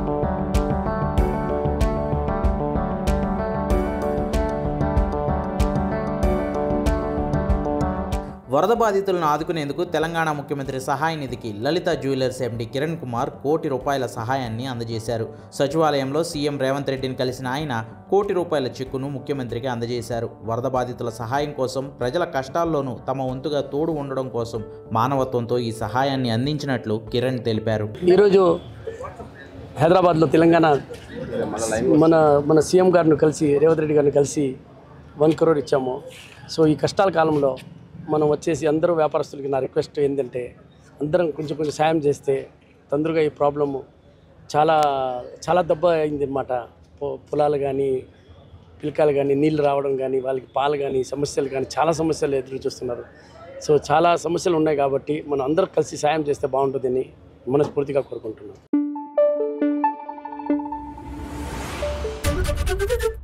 వరద బాధితులను ఆదుకునేందుకు తెలంగాణ ముఖ్యమంత్రి సహాయ నిధికి లలిత జ్యువెలర్స్ ఎండి కిరణ్ కుమార్ కోటి రూపాయల సహాయాన్ని అందజేశారు సచివాలయంలో సీఎం రేవంత్ రెడ్డిని కలిసిన ఆయన కోటి రూపాయల చెక్కును ముఖ్యమంత్రికి అందజేశారు వరద బాధితుల సహాయం కోసం ప్రజల కష్టాల్లోనూ తమ వంతుగా తోడు ఉండడం కోసం మానవత్వంతో ఈ సహాయాన్ని అందించినట్లు కిరణ్ తెలిపారు ఈరోజు హైదరాబాద్లో తెలంగాణ మన మన సీఎం గారిని కలిసి రేవంత్ రెడ్డి గారిని కలిసి వన్ కరోడ్ ఇచ్చాము సో ఈ కష్టాల కాలంలో మనం వచ్చేసి అందరూ వ్యాపారస్తులకి నా రిక్వెస్ట్ ఏంటంటే అందరం కొంచెం కొంచెం సాయం చేస్తే తొందరగా ఈ ప్రాబ్లము చాలా చాలా దెబ్బ అయింది అనమాట పొలాలు కానీ పిలకాలు కానీ నీళ్ళు రావడం కానీ వాళ్ళకి పాలు కానీ సమస్యలు కానీ చాలా సమస్యలు ఎదురు చూస్తున్నారు సో చాలా సమస్యలు ఉన్నాయి కాబట్టి మనం అందరం కలిసి సాయం చేస్తే బాగుంటుందని మనస్ఫూర్తిగా కోరుకుంటున్నాం